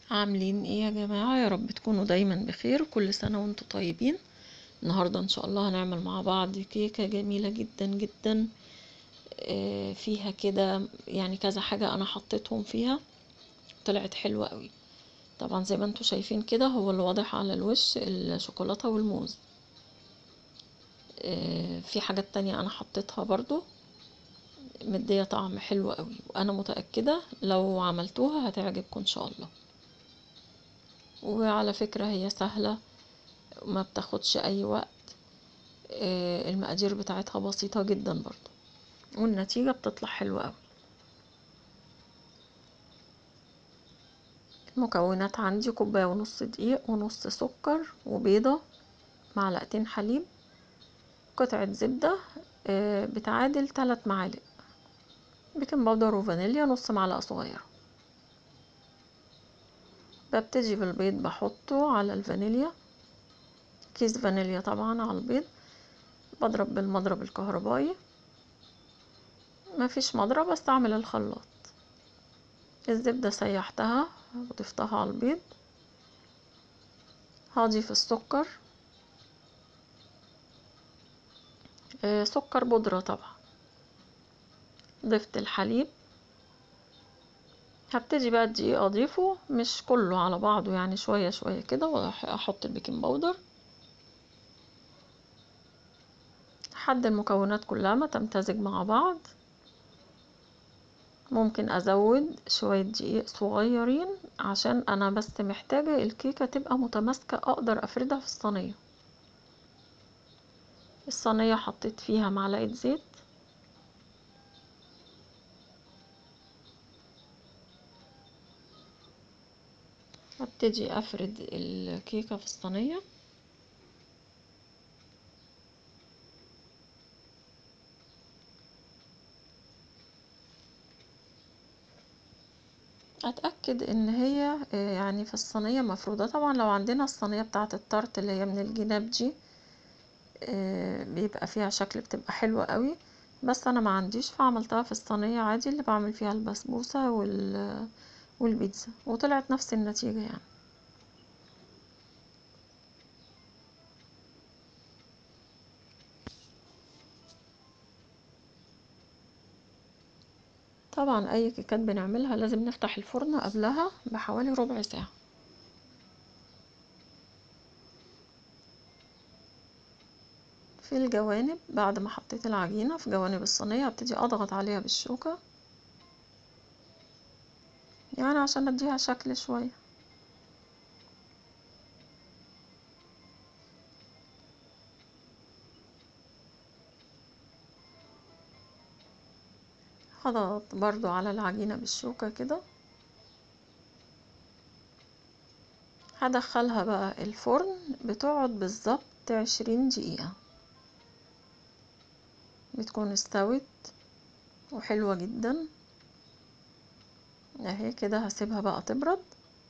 عاملين ايه يا جماعة يا رب تكونوا دايما بخير كل سنة وانتم طيبين النهاردة ان شاء الله هنعمل مع بعض كيكة جميلة جدا جدا آه، فيها كده يعني كذا حاجة انا حطيتهم فيها طلعت حلوة قوي طبعا زي ما انتم شايفين كده هو اللي واضح على الوش الشوكولاتة والموز آه، في حاجات تانية انا حطيتها برضو مدية طعم حلو قوي وانا متأكدة لو عملتوها هتعجبكم ان شاء الله وعلى فكرة هي سهلة ما بتاخدش اي وقت آه، المقادير بتاعتها بسيطة جدا برضو والنتيجة بتطلع حلوة قوي المكونات عندي كوباية ونص دقيق ونص سكر وبيضة معلقتين حليب قطعة زبدة آه، بتعادل تلات معالق بيكنج باودر وفانيليا نص معلقة صغيرة ببتدي بالبيض بحطه على الفانيليا كيس فانيليا طبعا على البيض بضرب بالمضرب الكهربائي مفيش مضرب استعمل الخلاط الزبدة سيحتها وضفتها على البيض هضيف السكر آه، سكر بودرة طبعا ضفت الحليب هبتدي بقى الدقيق اضيفه مش كله على بعضه يعني شوية شوية كده واحط البيكنج باودر لحد المكونات كلها ما تمتزج مع بعض ممكن ازود شوية دقيق صغيرين عشان انا بس محتاجة الكيكة تبقى متماسكة اقدر افردها في الصينية الصينية حطيت فيها معلقة زيت ابتدي افرد الكيكة في الصينية اتاكد ان هي آه، يعني في الصينيه مفروده طبعا لو عندنا الصينيه بتاعه التارت اللي هي من الجناب دي آه، بيبقى فيها شكل بتبقى حلوه قوي بس انا ما عنديش فعملتها في الصينيه عادي اللي بعمل فيها البسبوسه وال والبيتزا وطلعت نفس النتيجه يعني طبعا اي كيكات بنعملها لازم نفتح الفرن قبلها بحوالي ربع ساعة في الجوانب بعد ما حطيت العجينة في جوانب الصينية هبتدي اضغط عليها بالشوكة يعني عشان اديها شكل شوية هضغط برضو على العجينة بالشوكة كده هدخلها بقى الفرن بتقعد بالظبط عشرين دقيقة بتكون استوت وحلوة جدا اهي كده هسيبها بقى تبرد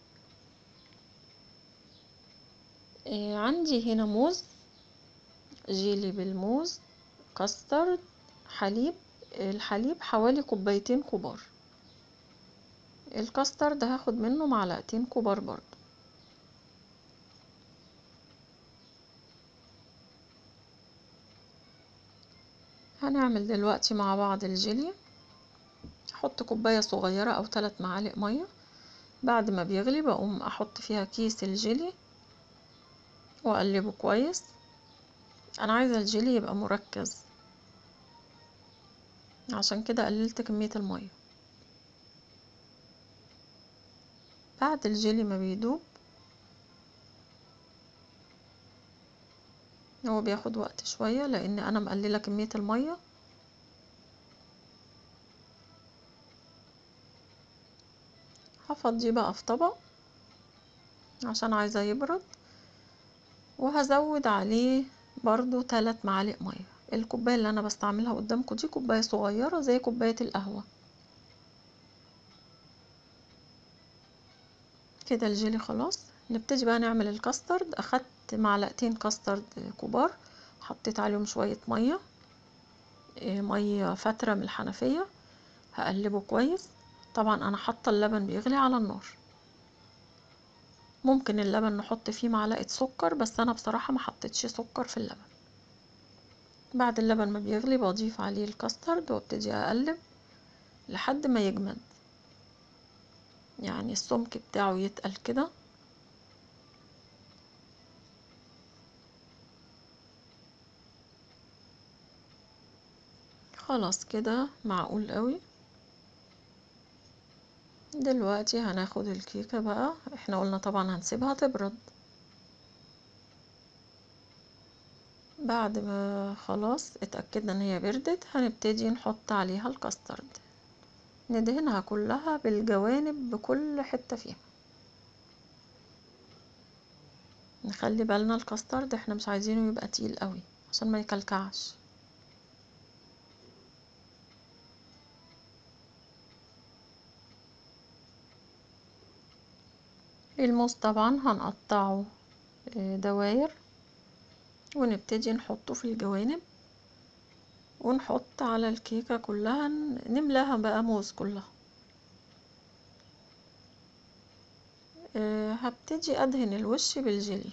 إيه عندي هنا موز جيلي بالموز كاسترد حليب الحليب حوالي كوبايتين كبار الكاسترد هاخد منه معلقتين كبار برضو هنعمل دلوقتي مع بعض الجيلي احط كوباية صغيرة او ثلاث معالق مية بعد ما بيغلي بقوم احط فيها كيس الجيلي واقلبه كويس انا عايزة الجيلي يبقى مركز عشان كده قللت كمية المية بعد الجيلي ما بيدوب هو بياخد وقت شوية لان انا مقللة كمية المية هفضيه بقى في طبق عشان عايزة يبرد وهزود عليه برضو تلات معالق مية الكوباية اللي انا بستعملها قدامكم دي كوباية صغيرة زي كوباية القهوة كده الجيلي خلاص نبتدي بقى نعمل الكاسترد اخدت معلقتين كاسترد كبار حطيت عليهم شوية مية إيه، مية فترة من الحنفية هقلبه كويس طبعا انا حاطة اللبن بيغلي على النار ممكن اللبن نحط فيه معلقة سكر بس انا بصراحة ما حطيتش سكر في اللبن بعد اللبن ما بيغلي بضيف عليه الكاسترد وابتدي اقلب لحد ما يجمد يعني السمك بتاعه يتقل كده خلاص كده معقول قوي دلوقتي هناخد الكيكة بقى احنا قلنا طبعا هنسيبها تبرد بعد ما خلاص اتأكدنا ان هي بردت هنبتدي نحط عليها الكاسترد ندهنها كلها بالجوانب بكل حتة فيها نخلي بالنا الكاسترد احنا مش عايزينه يبقى تقيل قوي عشان ما يكلكعش الموز طبعا هنقطعه دواير ونبتدي نحطه في الجوانب ونحط على الكيكة كلها نملاها بقى موز كلها هبتدي ادهن الوش بالجيلي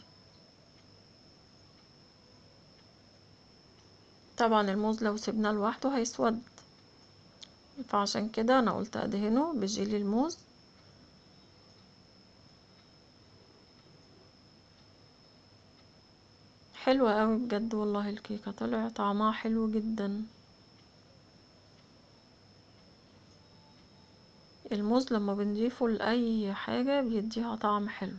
طبعا الموز لو سيبناه لوحده هيسود فعشان كده انا قلت ادهنه بجيلي الموز حلوة قوي بجد والله الكيكة طلع طعمها حلو جدا الموز لما بنضيفه لأي حاجة بيديها طعم حلو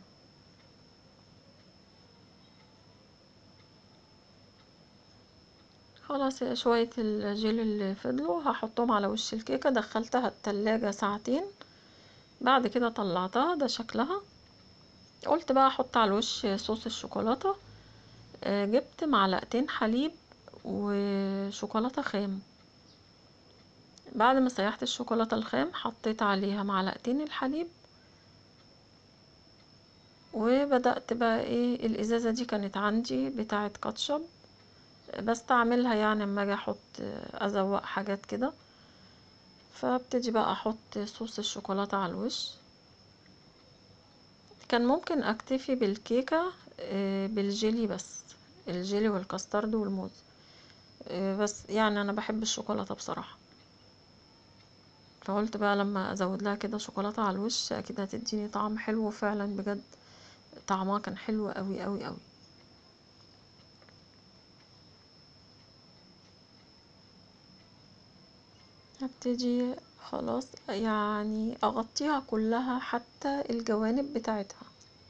خلاص شوية الجيل اللي فضلوا هحطهم على وش الكيكة دخلتها التلاجة ساعتين بعد كده طلعتها ده شكلها قلت بقى احط على الوش صوص الشوكولاتة جبت معلقتين حليب وشوكولاتة خام بعد ما سيحت الشوكولاتة الخام حطيت عليها معلقتين الحليب وبدأت بقى ايه الازازة دي كانت عندي بتاعة كاتشب بستعملها يعني اما اجي احط ازوق حاجات كده فابتدي بقى احط صوص الشوكولاتة على الوش كان ممكن اكتفي بالكيكة بالجيلي بس الجيلي والكاسترد والموز بس يعني انا بحب الشوكولاتة بصراحة فقلت بقى لما ازود لها كده شوكولاتة على الوش اكيد هتديني طعم حلو وفعلا بجد طعمها كان حلو قوي قوي قوي هبتدي خلاص يعني اغطيها كلها حتى الجوانب بتاعتها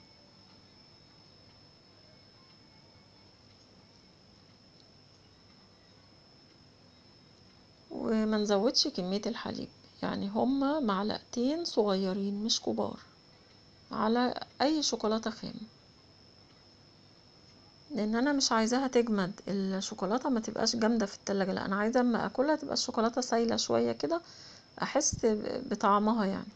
وما نزودش كمية الحليب يعني هما معلقتين صغيرين مش كبار على اي شوكولاتة خام لان انا مش عايزاها تجمد الشوكولاتة ما تبقاش جامدة في التلاجة لا انا عايزة اما اكلها تبقى الشوكولاتة سايلة شوية كده احس بطعمها يعني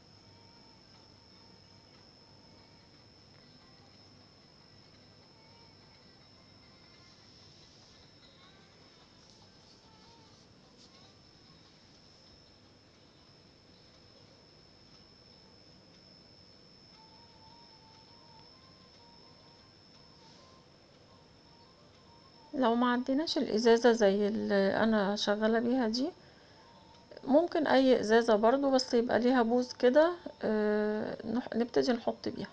لو ما عندناش الازازة زي اللي انا شغالة بيها دي ممكن اي ازازة برضو بس يبقى ليها بوز كده نبتدي نحط بيها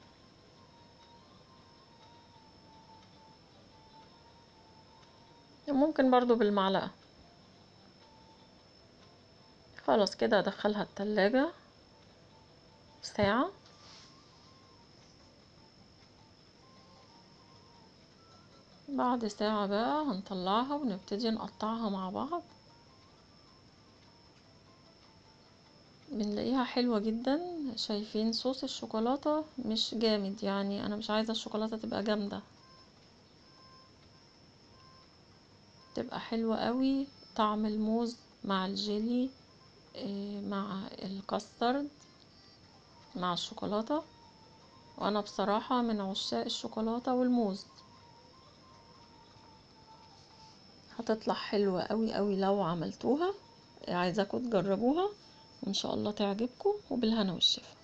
ممكن برضو بالمعلقة خلاص كده ادخلها التلاجة ساعة بعد ساعة بقى هنطلعها ونبتدي نقطعها مع بعض بنلاقيها حلوة جدا شايفين صوص الشوكولاتة مش جامد يعني انا مش عايزة الشوكولاتة تبقى جامدة تبقى حلوة قوي طعم الموز مع الجيلي مع الكاسترد مع الشوكولاتة وانا بصراحة من عشاق الشوكولاتة والموز هتطلع حلوة قوي قوي لو عملتوها عايزاكم تجربوها وان شاء الله تعجبكم وبالهنا والشفا